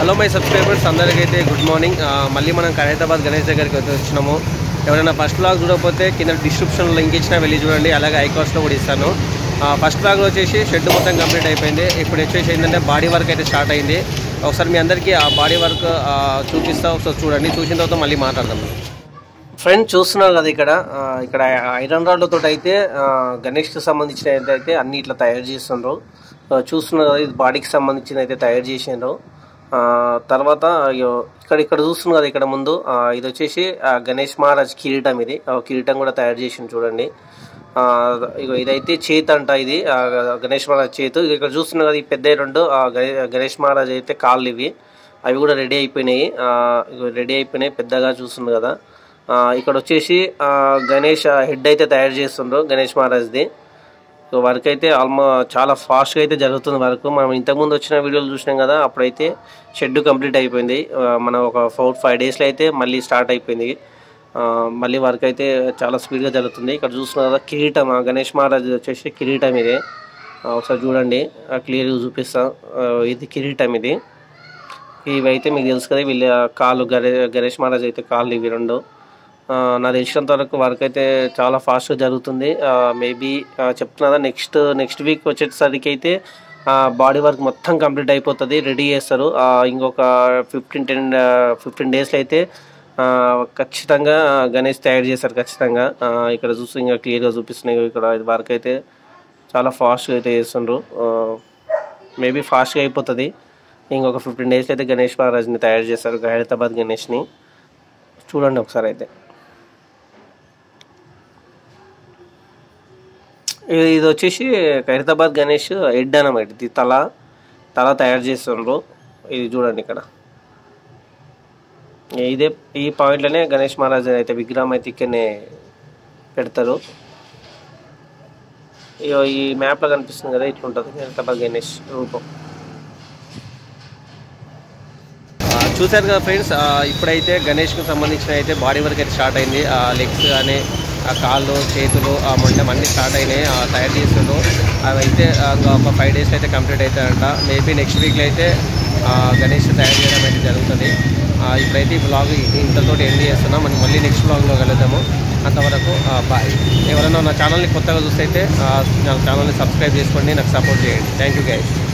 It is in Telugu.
హలో మై సబ్స్క్రైబర్స్ అందరికైతే గుడ్ మార్నింగ్ ఆ, మళ్ళీ మనం ఖైరతాబాద్ గణేష్ దగ్గరికి అయితే వచ్చినాము ఎవరైనా ఫస్ట్ బ్లాగ్ చూడకపోతే కింద డిస్క్రిప్షన్లో లింక్ ఇచ్చినా వెళ్ళి చూడండి అలాగే ఐకాస్ట్లో కూడా ఇస్తాను ఆ, ఫస్ట్ బ్లాగ్లో వచ్చేసి షెడ్ మొత్తం కంప్లీట్ అయిపోయింది ఇప్పుడు వచ్చేసి ఏంటంటే బాడీ వర్క్ అయితే స్టార్ట్ అయింది ఒకసారి మీ అందరికీ ఆ బాడీ వర్క్ ఆ, చూపిస్తా ఒకసారి చూడండి చూసిన తర్వాత మళ్ళీ మాట్లాడదాం ఫ్రెండ్ చూస్తున్నారు కదా ఇక్కడ ఆ, ఇక్కడ ఐరన్ రాడ్లతో అయితే ఆ, గణేష్కి సంబంధించిన అయితే అన్ని ఇట్లా తయారు చేస్తుండ్రు ఆ, చూస్తున్నారు కదా ఇది బాడీకి సంబంధించిన అయితే తయారు చేసిండ్రు ఆ, తర్వాత అయ్యో, ఇక్కడ ఇక్కడ చూస్తున్నారు కదా ఇక్కడ ముందు ఆ, ఇది వచ్చేసి ఆ, గణేష్ మహారాజ్ కిరీటం ఇది ఆ, కిరీటం కూడా తయారు చేసింది చూడండి ఆ, ఇగో ఇదైతే చేత్ అంట ఇది ఆ, గణేష్ మహారాజ్ చేతు ఇగో ఇక్కడ చూస్తున్నారు కదా ఈ పెద్ద రెండు ఆ, గణే- గణేష్ మహారాజ్ అయితే కాళ్ళు ఇవి అవి కూడా రెడీ అయిపోయినాయి ఆ, ఇగో రెడీ అయిపోయినాయి పెద్దగా చూస్తున్నారు కదా ఆ, ఇక్కడ వచ్చేసి ఆ, గణేష్ హెడ్ అయితే తయారు చేస్తుండ్రు గణేష్ మహారాజ్ది సో వర్క్ అయితే ఆల్మో చాలా ఫాస్ట్గా అయితే జరుగుతుంది వర్క్ మనం ఇంతకుముందు వచ్చిన వీడియోలు చూసినాం కదా అప్పుడైతే షెడ్ కంప్లీట్ అయిపోయింది ఆ, మన ఒక ఫోర్ ఫైవ్ డేస్లో అయితే మళ్ళీ స్టార్ట్ అయిపోయింది ఆ, మళ్ళీ వర్క్ అయితే చాలా స్పీడ్గా జరుగుతుంది ఇక్కడ చూస్తున్నారు కదా కిరీటం ఆ గణేష్ మహారాజ్ వచ్చేసి కిరీటం ఇది ఆ, ఒకసారి చూడండి క్లియర్గా చూపిస్తా ఆ, ఇది కిరీటం ఇది ఇవైతే మీకు తెలుసు కదా వీళ్ళ కాళ్ళు గణే గణేష్ మహారాజ్ అయితే కాళ్ళు ఇవి రెండు ఆ, నాకు తెలిసినంత వరకు వర్క్ అయితే చాలా ఫాస్ట్గా జరుగుతుంది మేబీ చెప్తున్నా నెక్స్ట్ నెక్స్ట్ వీక్ వచ్చేసరికి అయితే బాడీ వర్క్ మొత్తం కంప్లీట్ అయిపోతుంది రెడీ చేస్తారు ఆ, ఇంకొక ఫిఫ్టీన్ టెన్ ఫిఫ్టీన్ డేస్లో అయితే ఆ, ఖచ్చితంగా గణేష్ తయారు చేస్తారు ఖచ్చితంగా ఆ, ఇక్కడ చూస్తే ఇంకా క్లియర్గా చూపిస్తున్నాయి ఇక్కడ వర్క్ అయితే చాలా ఫాస్ట్గా అయితే చేస్తుండ్రు మేబీ ఫాస్ట్గా అయిపోతుంది ఇంకొక ఫిఫ్టీన్ డేస్లో అయితే గణేష్ మహారాజ్ని తయారు చేస్తారు హైదరాబాద్ గణేష్ని చూడండి ఒకసారి అయితే ఇది ఇది వచ్చేసి ఖైరతాబాద్ గణేష్ హెడ్ అన్నమాట ఇది తల తల తయారు చేస్తుండ్రు ఇది చూడండి ఇక్కడ ఇదే ఈ పాయింట్లోనే గణేష్ మహారాజ్ అయితే విగ్రహం అయితే ఇక్కడనే పెడతారు ఇగో ఈ మ్యాప్లో కనిపిస్తుంది కదా ఇట్లా ఉంటుంది ఖైరతాబాద్ గణేష్ రూపం ఆ, చూశారు కదా ఫ్రెండ్స్ ఆ, ఇప్పుడైతే గణేష్కి సంబంధించిన అయితే బాడీ వర్క్ అయితే స్టార్ట్ అయింది ఆ లెగ్స్ కానీ ఆ కాళ్ళు చేతులు ఆ మొండం అన్నీ స్టార్ట్ అయినాయి ఆ, తయారు చేస్తుండ్రు అవి అయితే ఆ, ఇంకా ఒక ఫైవ్ డేస్ అయితే కంప్లీట్ అవుతాయంట మేబీ నెక్స్ట్ వీక్లో అయితే ఆ, గణేష్ తయారు చేయడం అయితే జరుగుతుంది ఆ, ఇప్పుడైతే ఈ బ్లాగ్ ఇంతతో ఎండ్ చేస్తున్నాం మనం మళ్ళీ నెక్స్ట్ బ్లాగ్లో కలుద్దాము అంతవరకు బాయ్ ఎవరైనా నా ఛానల్ని కొత్తగా చూస్తే అయితే ఆ, నా ఛానల్ని సబ్స్క్రైబ్ చేసుకోండి నాకు సపోర్ట్ చేయండి థ్యాంక్ యూ గైస్